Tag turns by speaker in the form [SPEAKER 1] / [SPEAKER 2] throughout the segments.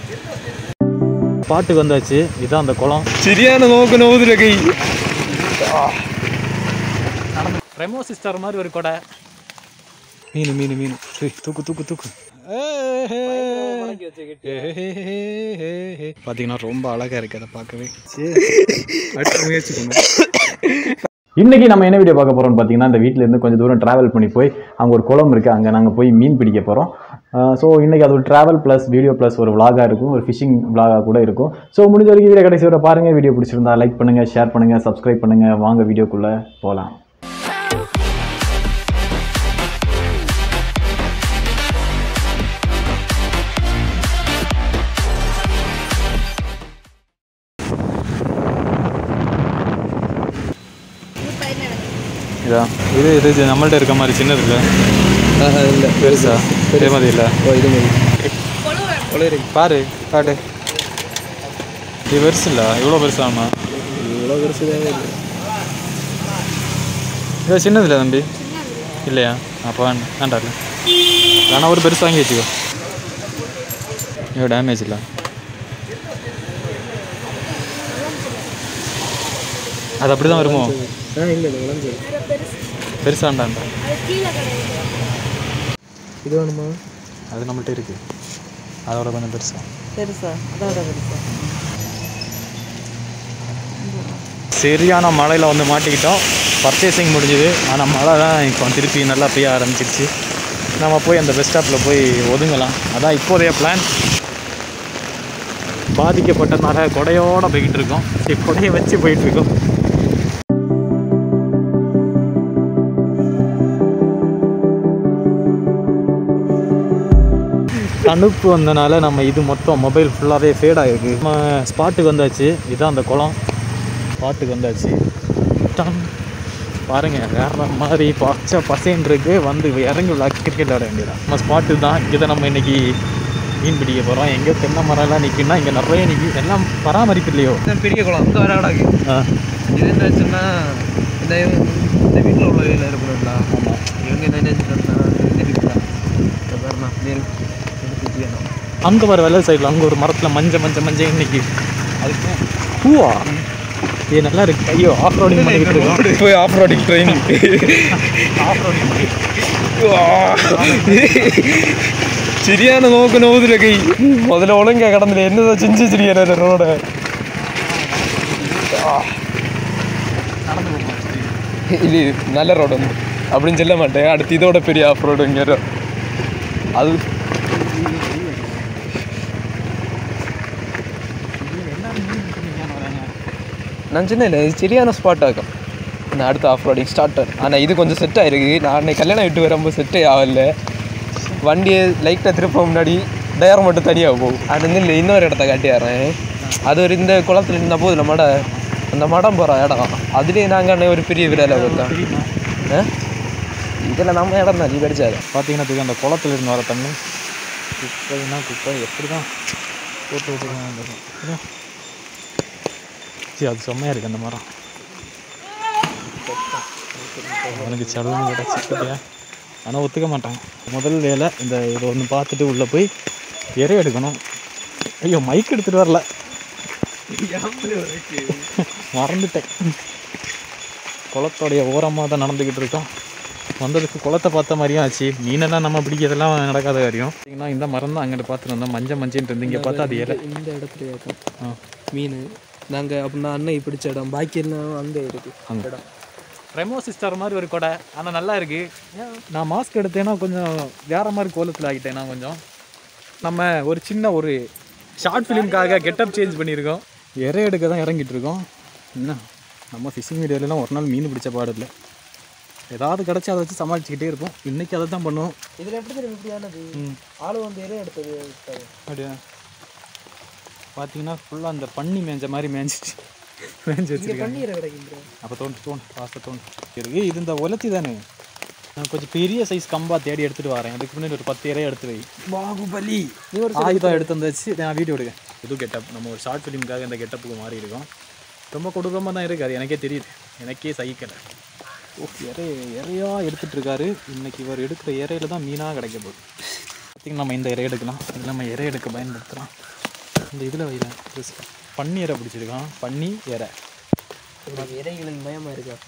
[SPEAKER 1] பாட்டுக்கு வந்தாச்சு இதுதான் அந்த குளம்
[SPEAKER 2] சரியான நோக்கு நோவுதுல கை
[SPEAKER 1] ரெமோ சிஸ்டர் மாதிரி ஒரு கொடை மீன் மீன் மீன் ஏய், தூக்கு தூக்கு தூக்கு பார்த்தீங்கன்னா ரொம்ப அழகாக இருக்கு அதை பார்க்கவே அடுத்த முயற்சி பண்ணுவோம் இன்னைக்கு நம்ம என்ன வீடியோ பார்க்க போறோம்னு பார்த்தீங்கன்னா இந்த வீட்ல இருந்து கொஞ்சம் தூரம் டிராவல் பண்ணி போய் அங்கே ஒரு குளம் இருக்கு அங்கே நாங்கள் போய் மீன் பிடிக்க போகிறோம் ஸோ இன்னைக்கு அது ஒரு டிராவல் ப்ளஸ் வீடியோ ப்ளஸ் ஒரு vlog-ஆ இருக்கும் ஒரு ஃபிஷிங் vlog-ஆ கூட இருக்கும் ஸோ முடிஞ்ச வரைக்கும் வீடியோ கடைசி வரை பாருங்க வீடியோ பிடிச்சிருந்தா லைக் பண்ணுங்க ஷேர் பண்ணுங்க சப்ஸ்கிரைப் பண்ணுங்க வாங்க வீடியோக்குள்ள போகலாம் இதா இது இது நம்மள்ட்ட இருக்க மாதிரி சின்னது இல்லை
[SPEAKER 2] இல்லை
[SPEAKER 1] பெருசா பெரிய மாதிரி இல்லை
[SPEAKER 2] ஓ இது மாதிரி கொலைரி
[SPEAKER 1] பாரு
[SPEAKER 2] காட்டு
[SPEAKER 1] இது பெருசு இல்லை இவ்வளோ பெருசாமா
[SPEAKER 2] இவ்வளோ பெருசு தேவை இல்லை
[SPEAKER 1] இது சின்னது இல்லை தம்பி இல்லையா அப்போ வேண்டாம் வேண்டாம் இல்லை வேணா ஒரு பெருசு வாங்கி வச்சுக்கோ ஐயோ டேமேஜ் இல்லை அது அப்படி தான் வருமோ
[SPEAKER 2] ஆ இல்லை இல்லை விளைஞ்சது
[SPEAKER 1] பெருசாண்டாண்டா
[SPEAKER 2] இது வேணுமா
[SPEAKER 1] அது நம்மள்ட்ட இருக்கு அதோட கொஞ்சம் பெருசா
[SPEAKER 2] பெருசா அதோட பெருசா
[SPEAKER 1] சரியான மழையில் வந்து மாட்டிக்கிட்டோம் பர்ச்சேசிங் முடிஞ்சுது ஆனால் மழை தான் இப்போ திருப்பி நல்லா பெய்ய ஆரம்பிச்சிருச்சு நம்ம போய் அந்த பஸ் ஸ்டாப்பில் போய் ஒதுங்கலாம் அதான் இப்போதைய பிளான் பாதிக்கப்பட்டனால கொடையோடு போய்கிட்டு இருக்கோம் சரி கொடையை வச்சு போயிட்டு இருக்கோம் தணுப்பு வந்தனால நம்ம இது மொத்தம் மொபைல் ஃபுல்லாகவே ஃபேட் ஆகிருக்கு நம்ம ஸ்பாட்டுக்கு வந்தாச்சு இதுதான் அந்த குளம் ஸ்பாட்டுக்கு வந்தாச்சு டன். பாருங்க வேற மாதிரி பச்சை பசேன்னு இருக்கு வந்து இறங்கி விளா கிரிக்கெட் விளையாட வேண்டியதான் நம்ம ஸ்பாட்டு தான் இங்கே தான் நம்ம இன்னைக்கு மீன் பிடிக்க போகிறோம் எங்கே தென்னை மரம்லாம் நிற்குன்னா இங்கே நிறைய நிற்கி எல்லாம் பராமரிப்பு இல்லையோ
[SPEAKER 2] பெரிய குளம் அங்கே வர கிடக்கு
[SPEAKER 1] ஆ
[SPEAKER 2] இது என்ன ஆச்சுன்னா இந்த இந்த வீட்டில் உள்ள வீட்டில் இருக்கணும்ல
[SPEAKER 1] ஆமாம்
[SPEAKER 2] இவங்க என்ன நினைச்சுட்டாங்கன்னா இந்த வீட்டில் இந்த பாருண்ணா நெல் எடுத்து வேணும்
[SPEAKER 1] அங்கே வர வெள்ளை சைடில் அங்கே ஒரு மரத்தில் மஞ்சள் மஞ்சள் மஞ்சள் இன்னைக்கு அதுக்கு பூவா இது நல்லா இருக்கு ஐயோ ஆஃப் ரோடிங் பண்ணிக்கிட்டு இருக்கோம்
[SPEAKER 2] போய் off roading train
[SPEAKER 1] off roading
[SPEAKER 2] சரியான நோக்கு நோவுதுல கை முதல்ல ஒழுங்கா கடந்துல என்னதான் செஞ்சு வச்சிருக்கிற ரோட இது நல்ல ரோடு வந்து அப்படின்னு சொல்ல மாட்டேன் அடுத்து இதோட பெரிய ஆஃப் ரோடு இங்கே அது நான் சொன்னேன் இது சரியான ஸ்பாட் ஆகும் நான் அடுத்த ஆஃப் ரோடிங் ஸ்டார்டர் ஆனால் இது கொஞ்சம் செட் ஆயிருக்கு நான் அன்னைக்கு கல்யாணம் விட்டு வரும்போது செட்டே ஆகல வண்டியை லைட்டாக திருப்ப முன்னாடி டயர் மட்டும் தனியாக போகும் அது வந்து இல்லை இன்னொரு இடத்த காட்டிடுறேன் அது ஒரு இந்த குளத்துல இருந்த போது நம்மட அந்த மடம் போகிற இடம் அதுலேயே நாங்கள் அன்னை ஒரு பெரிய விரலை பார்த்தோம் ஆ? இதில் நம்ம இடம் தான் நீ படிச்சாது
[SPEAKER 1] பார்த்தீங்கன்னா தெரியும் அந்த குளத்துல இருந்து வர தண்ணி குப்பைனா குப்பை எப்படி தான் போட்டு வச்சுருக்காங்க தெரியும் சரி அது செம்மையாக இருக்குது அந்த மரம் அவனுக்கு சடங்கு கிடச்சிக்கிட்டே ஆனால் ஒத்துக்க மாட்டாங்க முதல் வேலை இந்த இதை ஒன்று பார்த்துட்டு உள்ளே போய் இறை எடுக்கணும் ஐயோ மைக் எடுத்துகிட்டு வரல மறந்துட்டேன் குளத்தோடைய ஓரமாக தான் நடந்துக்கிட்டு இருக்கோம் வந்ததுக்கு குளத்தை பார்த்த மாதிரியும் ஆச்சு மீனெல்லாம் நம்ம பிடிக்கிறதெல்லாம் நடக்காத காரியம் பார்த்தீங்கன்னா இந்த மரம் தான் அங்கிட்டு பார்த்துட்டு வந்தோம் மஞ்சள் மஞ்சள் இருந்து இங்கே பார்த்தா அது இலை
[SPEAKER 2] இந்த இடத்துல இருக்கும்
[SPEAKER 1] ஆ
[SPEAKER 2] மீன் நாங்கள் அப்படின்னா அன்னை பிடிச்ச இடம் பாக்கி எல்லாம் அங்கே இருக்கு
[SPEAKER 1] அங்கே ரெமோ சிஸ்டர் மாதிரி ஒரு கொடை ஆனால் நல்லா இருக்கு நான் மாஸ்க் எடுத்தேன்னா கொஞ்சம் வேற மாதிரி கோலத்தில் ஆகிட்டேன் நான் கொஞ்சம் நம்ம ஒரு சின்ன ஒரு ஷார்ட் ஃபிலிம்காக கெட்டப் சேஞ்ச் பண்ணியிருக்கோம் இறை எடுக்க தான் இறங்கிட்டு இருக்கோம் என்ன நம்ம ஃபிஷிங் வீடியோலாம் ஒரு நாள் மீன் பிடிச்ச பாடு இல்லை ஏதாவது கிடச்சி அதை வச்சு சமாளிச்சுக்கிட்டே இருப்போம் இன்னைக்கு அதை தான் பண்ணுவோம்
[SPEAKER 2] இதில் எப்படி தெரியும் இப்படியானது
[SPEAKER 1] ம்
[SPEAKER 2] ஆளு வந்து இறை எடுத்தது
[SPEAKER 1] அப்படியா பார்த்தீங்கன்னா ஃபுல்லாக அந்த பன்னி மேஞ்ச மாதிரி மேய்ஞ்சிச்சு மேய்ஞ்சி வச்சிருக்காங்க
[SPEAKER 2] பன்னீரை கிடைக்கின்ற
[SPEAKER 1] அப்போ தோண்டு தோண்டு ஃபாஸ்ட்டாக தோண்டு இருக்கு இது இந்த உலத்தி தானே நான் கொஞ்சம் பெரிய சைஸ் கம்பா தேடி எடுத்துட்டு வரேன் அதுக்கு முன்னாடி ஒரு பத்து இறைய எடுத்து வை
[SPEAKER 2] பாகுபலி நீ ஒரு
[SPEAKER 1] ஆயுதம் எடுத்து வந்தாச்சு நான் வீடியோ எடுக்கேன் புது கெட்டப் நம்ம ஒரு ஷார்ட் ஃபிலிமுக்காக இந்த கெட்டப்புக்கு மாறி இருக்கோம் ரொம்ப கொடூரமாக தான் இருக்குது அது எனக்கே தெரியுது எனக்கே சகிக்கலை ஓ இறைய இறையா எடுத்துட்டு இருக்காரு இன்னைக்கு இவர் எடுக்கிற இறையில தான் மீனாக கிடைக்க போகுது பார்த்திங்கன்னா நம்ம இந்த இறை எடுக்கலாம் இது நம்ம இறை எடுக்க பயன்படுத்தலாம் இந்த இதில் வைக்கிறேன் பன்னி இறை பிடிச்சிருக்கான் பன்னி இறை
[SPEAKER 2] இறைகளுக்கு பயமாக இருக்கா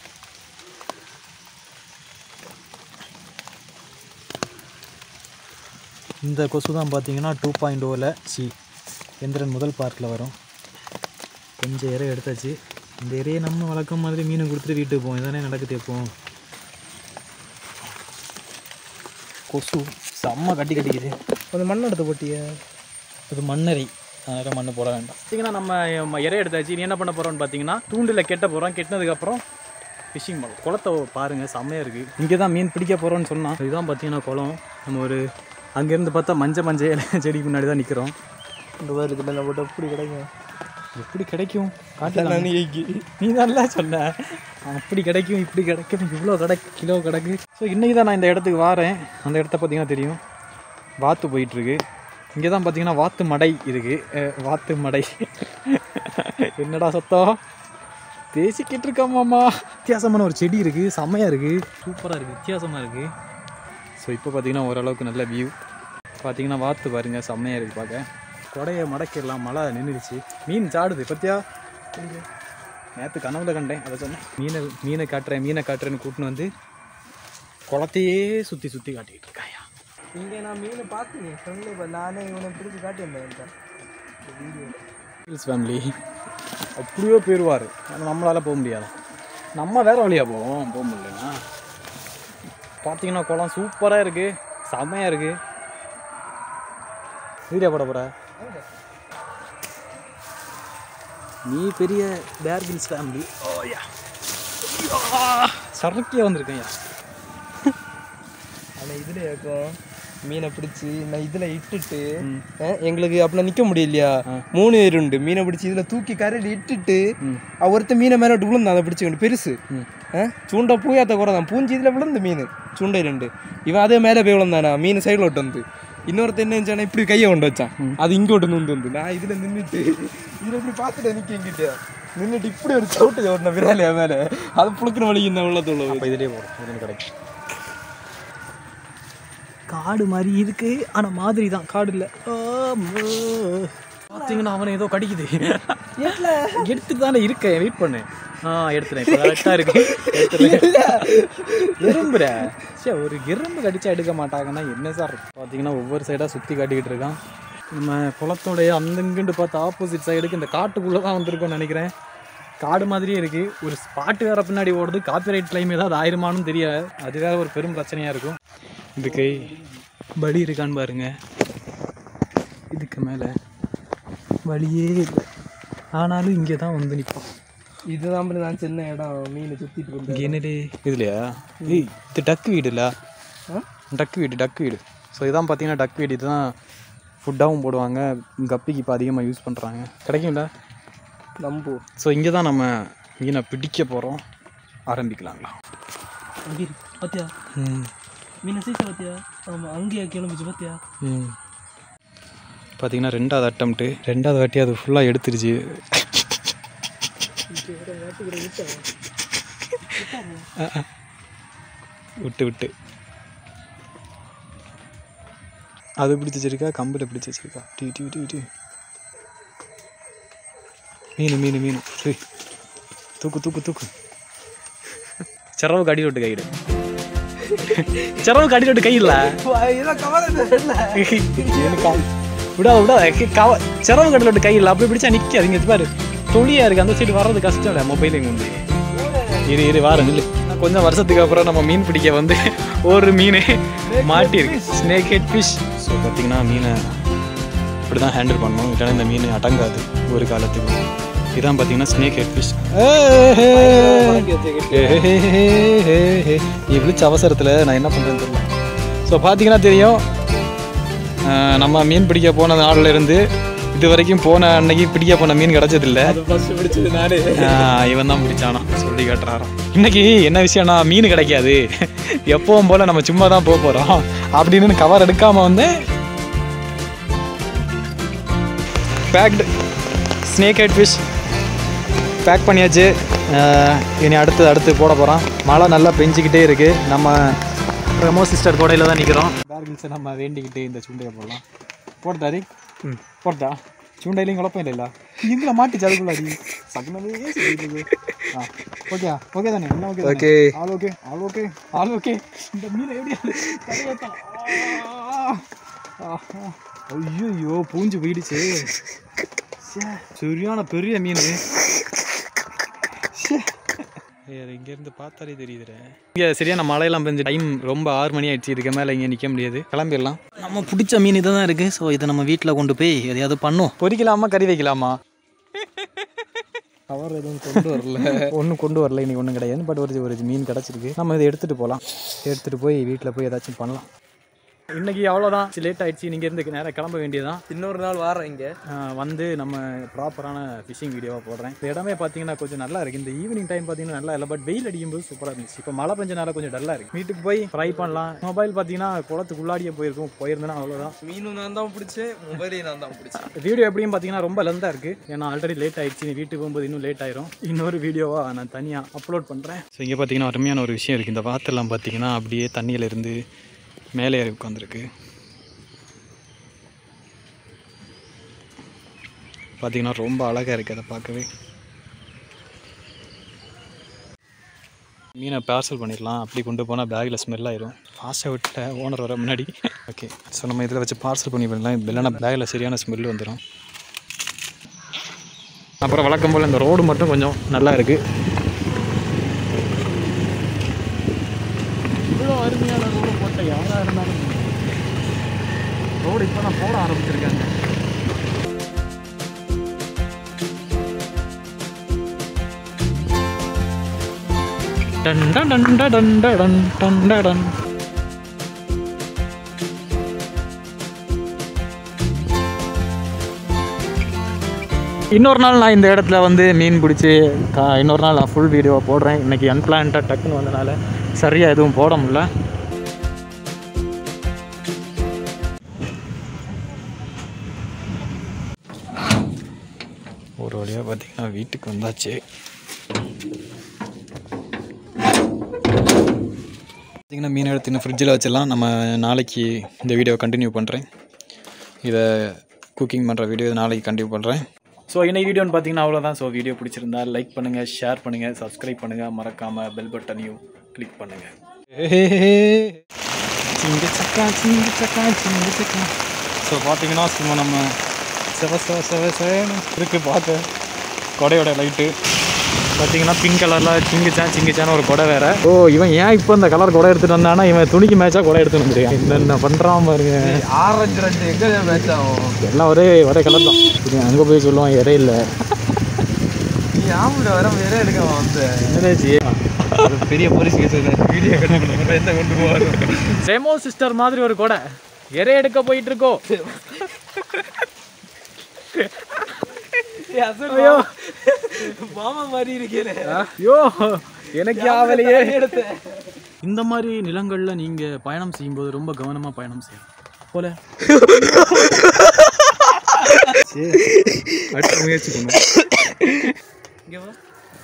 [SPEAKER 1] இந்த கொசு தான் பார்த்தீங்கன்னா டூ பாயிண்ட் ஓவில் சி எந்திரன் முதல் பார்ட்டில் வரும் கொஞ்சம் இறை எடுத்தாச்சு இந்த இறையை நம்ம வழக்கம் மாதிரி மீன் கொடுத்துட்டு வீட்டுக்கு போவோம் இதானே நடக்குது எப்போ கொசு செம்ம கட்டி கட்டிக்குது
[SPEAKER 2] அந்த மண் எடுத்து போட்டியா
[SPEAKER 1] இது மண்ணறை அதனால் மண் போட வேண்டாம் பார்த்தீங்கன்னா நம்ம ம- இறை எடுத்தாச்சு நீ என்ன பண்ண போகிறோம்னு பார்த்தீங்கன்னா தூண்டில் கெட்ட போகிறோம் கெட்டினதுக்கப்புறம் ஃபிஷிங் பண்ணலாம் குளத்தை பாருங்கள் செம்மையாக இருக்குது இங்கே தான் மீன் பிடிக்க போகிறோம்னு சொன்னான் இதுதான் பார்த்தீங்கன்னா குளம் நம்ம ஒரு அங்கேருந்து பார்த்தா மஞ்சள் மஞ்சள் இலை செடிக்கு முன்னாடி தான் நிற்கிறோம்
[SPEAKER 2] இந்த மாதிரி இதில் நம்ம எப்படி கிடைக்கும்
[SPEAKER 1] எப்படி கிடைக்கும் காட்டல நீ நல்லா சொன்ன அப்படி கிடைக்கும் இப்படி கிடைக்கும் இவ்வளோ கடை கிலோ கிடக்கு ஸோ இன்றைக்கி தான் நான் இந்த இடத்துக்கு வாரேன் அந்த இடத்த பார்த்தீங்கன்னா தெரியும் வாத்து போயிட்டுருக்கு இங்கே தான் பார்த்தீங்கன்னா வாத்து மடை இருக்குது வாத்து மடை என்னடா சத்தம் பேசிக்கிட்டு இருக்கோமாம்மா வித்தியாசமான ஒரு செடி இருக்குது செம்மையாக இருக்குது சூப்பராக இருக்குது வித்தியாசமாக இருக்குது ஸோ இப்போ பார்த்தீங்கன்னா ஓரளவுக்கு நல்ல வியூ பார்த்தீங்கன்னா வாத்து பாருங்க செம்மையாக இருக்குது பார்க்க கொடையை மடக்கிடலாம் மழை நின்றுடுச்சு மீன் சாடுது பத்தியா நேற்று கனவுல கண்டேன் அதை சொன்னேன் மீனை மீனை காட்டுறேன் மீனை காட்டுறேன்னு கூட்டின்னு வந்து குளத்தையே சுற்றி சுற்றி காட்டிக்கிட்டு இருக்காயா
[SPEAKER 2] இங்கே நான் மீனை பார்த்தேன் ஃப்ரெண்டு நானே இவனை பிடிச்சி காட்டியிருந்தேன் வீடியோ
[SPEAKER 1] ஹில்ஸ் ஃபேமிலி அப்படியோ போயிடுவார் ஆனால் நம்மளால் போக முடியாது நம்ம வேற வழியாக போவோம் போக முடியலண்ணா பார்த்தீங்கன்னா குளம் சூப்பராக இருக்குது செம்மையாக இருக்குது வீடியோ போட போகிற நீ பெரிய பேர் ஹில்ஸ் ஃபேமிலி ஓயா சரக்கியே வந்திருக்கேன்யா
[SPEAKER 2] ஆனால் இதில் இருக்கும் மீனை பிடிச்சி நான் இதில் இட்டுட்டு அஹ், எங்களுக்கு அப்படிலாம் நிற்க முடியலையா மூணு பேர் உண்டு மீனை பிடிச்சி இதில் தூக்கி கரையில் இட்டுட்டு அவ ஒருத்தன் மீனை மேலே விட்டு விழுந்தான் அதை பிடிச்சிக்கிட்டு பெருசு அஹ், சூண்டை பூயாத்த குறை தான் பூஞ்சி இதில் விழுந்து மீன் சூண்டை ரெண்டு இவன் அதே மேலே போய் விழுந்தானா மீன் சைடில் விட்டு வந்து இன்னொருத்தன் என்ன செஞ்சானா இப்படி கையை கொண்டு வச்சான் அது இங்கே விட்டு வந்து வந்து நான் இதில் நின்றுட்டு இதில் இப்படி பார்த்துட்டு நிற்க எங்கிட்ட நின்றுட்டு இப்படி ஒரு சவுட்டு ஓட்டின விராலியா மேலே அது புழுக்கிற வழி இந்த உள்ளத்துல
[SPEAKER 1] அப்போ இதிலே போடும் இதுலேருந்து கிடைக்கும் காடு மாதிரி இருக்கு ஆனா மாதிரி தான் காடு இல்லை பார்த்தீங்கன்னா அவனை ஏதோ கடிக்குது எடுத்து தானே இருக்கேன் வெயிட் பண்ணு ஆ எடுத்துறேன் இப்போ கரெக்டாக இருக்கு எடுத்துறேன் எறும்புற சே ஒரு எறும்பு கடிச்சா எடுக்க மாட்டாங்கன்னா என்ன சார் பார்த்தீங்கன்னா ஒவ்வொரு சைடாக சுற்றி காட்டிக்கிட்டு இருக்கான் நம்ம குளத்தோடைய அந்தங்கிண்டு பார்த்து ஆப்போசிட் சைடுக்கு இந்த காட்டுக்குள்ளே தான் வந்திருக்கோம்னு நினைக்கிறேன் காடு மாதிரியே இருக்குது ஒரு ஸ்பாட் வேற பின்னாடி ஓடுது காப்பிரைட் கிளைம் ஏதாவது ஆயிருமானும் தெரியாது அது வேற ஒரு பெரும் பிரச்சனையாக இருக்கும் இதுக்கு பலி இருக்கான்னு பாருங்க இதுக்கு மேலே வழியே இல்லை ஆனாலும் இங்கே தான் வந்து நிற்போம்
[SPEAKER 2] இதுதான் bro நான் சின்ன இடம் மீன் சுத்திட்டு இருந்தேன்
[SPEAKER 1] இங்கே என்னடி இதுலையா ஏய் இது டக்கு வீடு இல்லை
[SPEAKER 2] ஆ?
[SPEAKER 1] டக்கு வீடு டக்கு வீடு ஸோ இதான் பார்த்தீங்கன்னா டக்கு வீடு இதுதான் ஃபுட்டாகவும் போடுவாங்க கப்பிக்கு இப்போ அதிகமாக யூஸ் பண்ணுறாங்க கிடைக்கும்ல
[SPEAKER 2] நம்பு
[SPEAKER 1] ஸோ இங்கே தான் நம்ம மீனை பிடிக்க போகிறோம் ஆரம்பிக்கலாங்களா
[SPEAKER 2] அங்கே இருக்கு பாத்தியா
[SPEAKER 1] ம்
[SPEAKER 2] மீன் சைஸ் பாத்தியா ஆமாம் அங்கேயா கிளம்பிச்சு பாத்தியா
[SPEAKER 1] ம் பார்த்தீங்கன்னா ரெண்டாவது அட்டம்ப்ட்டு ரெண்டாவது வாட்டி அது ஃபுல்லாக எடுத்துருச்சு ஆ, ஆ. விட்டு விட்டு அது பிடிச்சி வச்சிருக்கா கம்பில் பிடிச்சி வச்சிருக்கா டி டி டி டி மீன் மீன் மீன் ஏய், தூக்கு தூக்கு தூக்கு சிறவுக்கு அடி விட்டு கையிடு சிறவுக்கு அடி விட்டு கையில்
[SPEAKER 2] இதான் கவலை
[SPEAKER 1] எனக்கு விடா விடா கவ சிரமம் கடலோட கையில் அப்படி பிடிச்சா நிற்காது இங்கே பாரு தொழியா இருக்கு அந்த சைடு வர்றது கஷ்டம் இல்லை மொபைல் இங்கே வந்து இரு இரு வாரம் நில்லு கொஞ்சம் வருஷத்துக்கு அப்புறம் நம்ம மீன் பிடிக்க வந்து ஒரு மீன் மாட்டியிருக்கு ஸ்னேக் ஹெட் ஃபிஷ் ஸோ பார்த்தீங்கன்னா மீனை இப்படி தான் ஹேண்டில் பண்ணணும் இல்லைன்னா இந்த மீன் அடங்காது ஒரு காலத்துக்கு இதான் பார்த்தீங்கன்னா ஸ்னேக் ஹெட் ஃபிஷ் நீ விழிச்ச அவசரத்தில் நான் என்ன பண்ணுறேன்னு தெரியல ஸோ பார்த்தீங்கன்னா தெரியும் ஆஹ் நம்ம மீன் பிடிக்க போன நாள்ல இருந்து இது வரைக்கும் போன அன்னைக்கு பிடிக்க போன மீன் கிடைச்சதில்ல
[SPEAKER 2] ஃபர்ஸ்ட் பிடிச்சது நானே
[SPEAKER 1] ஆஹ் இவன் தான் பிடிச்சானா சொல்லி காட்டுறாராம் இன்னைக்கு என்ன விஷயம்னா மீன் கிடைக்காது எப்பவும் போல நம்ம சும்மா தான் போக போகிறோம் அப்படின்னு கவர் எடுக்காம வந்து packed snake head fish pack பண்ணியாச்சு ஆஹ் இனி அடுத்து அடுத்து போட போகிறோம் மழை நல்லா பெஞ்சிக்கிட்டே இருக்குது நம்ம ரெமோ சிஸ்டர் கோடையில் தான் நிற்கிறோம் பேர்கில்ஸை நம்ம வேண்டிக்கிட்டு இந்த சுண்டையை போடலாம் போடுதா ரி ம் போடுதா ചൂണ്ടയിലും കുഴപ്പമില്ലല്ല എങ്കിലെ മാറ്റി ചതുക്കുള്ളടി സകലമേ ശരിയില്ലേ ആ ഓക്കെ ഓക്കെ തന്നെ എല്ലാം okay
[SPEAKER 2] okay
[SPEAKER 1] all okay all okay all okay இந்த மீன் எப்படியா தலையேத்தா ஐயோ பூஞ்சு போயிடுச்சு ச்சே, சரியான பெரிய மீன் இங்கேருந்து பார்த்தாலே தெரியுதுρε இங்கே சரியான மழையெல்லாம் பெஞ்சு டைம் ரொம்ப ஆறு மணி ஆயிடுச்சு இதுக்கு மேலே இங்கே நிற்க முடியாது கிளம்பிடலாம் நம்ம பிடிச்ச மீன் இதை தான் இருக்குது ஸோ இதை நம்ம வீட்டில் கொண்டு போய் எதையாவது பண்ணும் பொரிக்கலாமா கறி வைக்கலாமா அவர் எதுவும் கொண்டு வரல ஒன்றும் கொண்டு வரல இன்னைக்கு ஒன்றும் கிடையாது பட் ஒரு ஒரு மீன் கிடச்சிருக்கு நம்ம இதை எடுத்துகிட்டு போகலாம் எடுத்துகிட்டு போய் வீட்டில் போய் ஏதாச்சும் பண்ணலாம் இன்னைக்கு அவ்வளோதான் லேட் ஆயிடுச்சு நீங்கள் இருந்து நேராக கிளம்ப வேண்டியதான்
[SPEAKER 2] இன்னொரு நாள் வாரம் இங்கே
[SPEAKER 1] வந்து நம்ம ப்ராப்பரான ஃபிஷிங் வீடியோவாக போடுறேன் இந்த இடமே பார்த்தீங்கன்னா கொஞ்சம் நல்லா இருக்குது இந்த ஈவினிங் டைம் பார்த்தீங்கன்னா நல்லா இல்லை பட் வெயில் அடிக்கும்போது சூப்பராக இருந்துச்சு இப்போ மழை பெஞ்சனால கொஞ்சம் டல்லாக இருக்குது வீட்டுக்கு போய் ஃப்ரை பண்ணலாம் மொபைல் பார்த்தீங்கன்னா குளத்துக்குள்ளாடியே போயிருக்கும் போயிருந்தேன்னா அவ்வளோதான்
[SPEAKER 2] மீனும் நான் தான் பிடிச்சேன் மொபைலையும் நான் தான் பிடிச்சேன்
[SPEAKER 1] வீடியோ எப்படியும் பார்த்தீங்கன்னா ரொம்ப லெந்தாக இருக்குது ஏன்னா ஆல்ரெடி லேட் ஆயிடுச்சு நீ வீட்டுக்கு போகும்போது இன்னும் லேட் ஆயிரும் இன்னொரு வீடியோவாக நான் தனியாக அப்லோட் பண்ணுறேன் ஸோ இங்கே பார்த்தீங்கன்னா அருமையான ஒரு விஷயம் இருக்குது இந்த வாத்தெல்லாம் பார்த்தீங்கன்னா அப்படியே தண்ணியில இருந்து மேலே ஏறி உட்காந்துருக்கு பார்த்தீங்கன்னா ரொம்ப அழகாக இருக்குது அதை பார்க்கவே மீனை பார்சல் பண்ணிடலாம் அப்படி கொண்டு போனால் பேக்கில் ஸ்மெல் ஆயிரும் ஃபாஸ்ட்டாக விட்ட ஓனர் வர முன்னாடி ஓகே ஸோ நம்ம இதில் வச்சு பார்சல் பண்ணி பண்ணலாம் இல்லைன்னா பேக்கில் சரியான ஸ்மெல் வந்துடும் அப்புறம் வழக்கம் போல் இந்த ரோடு மட்டும் கொஞ்சம் நல்லா இருக்குது இவ்வளோ அருமையான ரோடு போட்ட யாராக இருந்தாலும் ரோடு இப்போ தான் போட ஆரம்பிச்சிருக்காங்க டன் டன் டன் டன் டன் டன் டன் டன் டன். இன்னொரு நாள் நான் இந்த இடத்துல வந்து மீன் பிடிச்சி கா இன்னொரு நாள் நான் ஃபுல் வீடியோ போடுறேன் இன்றைக்கி அன்பிளான்டாக டக்குன்னு வந்தனால சரியாக எதுவும் போட முடியல ஒரு வழியாக பார்த்தீங்கன்னா வீட்டுக்கு வந்தாச்சு பார்த்தீங்கன்னா மீன் எடுத்து இன்னும் ஃப்ரிட்ஜில் வச்சிடலாம் நம்ம நாளைக்கு இந்த வீடியோ கண்டினியூ பண்ணுறேன் இதை குக்கிங் பண்ணுற வீடியோ நாளைக்கு கண்டினியூ பண்ணுறேன் ஸோ இன்னைக்கு வீடியோன்னு பார்த்தீங்கன்னா அவ்வளோதான் ஸோ வீடியோ பிடிச்சிருந்தா லைக் பண்ணுங்கள் ஷேர் பண்ணுங்கள் சப்ஸ்கிரைப் பண்ணுங்கள் மறக்காமல் பெல் பட்டனையும் கிளிக் பண்ணுங்கள் சிங்க சக்கா சிங்க சக்கா சிங்க சக்கா ஸோ பார்த்தீங்கன்னா சும்மா நம்ம செவ செவ செவ செவன்னு இருக்குது பார்க்க கொடையோட லைட்டு பார்த்தீங்கன்னா பிங்க் கலரில் சிங்கிச்சான் சிங்கிச்சான்னு ஒரு கொடை வேற ஓ இவன் ஏன் இப்போ இந்த கலர் கொடை எடுத்துட்டு வந்தானா இவன் துணிக்கு மேட்சாக கொடை எடுத்துட்டு வந்துருக்கான் என்னென்ன பண்ணுறான் பாருங்க
[SPEAKER 2] ஆரஞ்சு ரெண்டு எங்கே மேட்ச் ஆகும்
[SPEAKER 1] எல்லாம் ஒரே ஒரே கலர் தான் சரி அங்கே போய் சொல்லுவான் இறை இல்லை
[SPEAKER 2] நீ ஆம்பளை வர வேற எடுக்க வந்து
[SPEAKER 1] என்னதாச்சு
[SPEAKER 2] ஒரு பெரிய பரிசு கேஸ் வீடியோ கட்டணும் எந்த கொண்டு போவாரு
[SPEAKER 1] செமோ சிஸ்டர் மாதிரி ஒரு கொடை இறை எடுக்க போயிட்டு இருக்கோ
[SPEAKER 2] ஐயோ மாமா மாதிரி இருக்கேன்
[SPEAKER 1] ஐயோ எனக்கு ஆவலையே இந்த மாதிரி நிலங்கள்ல நீங்க பயணம் செய்யும்போது ரொம்ப கவனமா பயணம் செய்யணும் போல அடுத்த முயற்சி பண்ணும்
[SPEAKER 2] இங்கே வா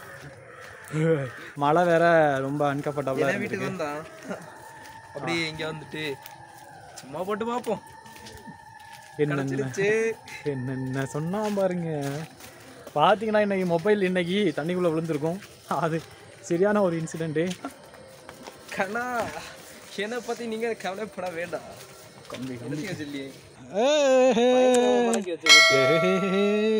[SPEAKER 1] மழை வேற ரொம்ப அன்கம்ஃபர்டபுளா
[SPEAKER 2] என் வீட்டுக்கு வந்தான் அப்படியே இங்கே வந்துட்டு சும்மா போட்டு பார்ப்போம்
[SPEAKER 1] என்னென்ன
[SPEAKER 2] கிடைச்சிருச்சு
[SPEAKER 1] என்னென்ன சொன்னா பாருங்க பார்த்தீங்கன்னா இன்னைக்கு மொபைல் இன்னைக்கு தண்ணிக்குள்ள விழுந்திருக்கும் அது சரியான ஒரு இன்சிடென்ட்டு
[SPEAKER 2] கண்ணா என்னை பற்றி நீங்கள் கவலைப்பட வேண்டாம்
[SPEAKER 1] கம்பி
[SPEAKER 2] எடுத்துக்க சொல்லி
[SPEAKER 1] ஏய்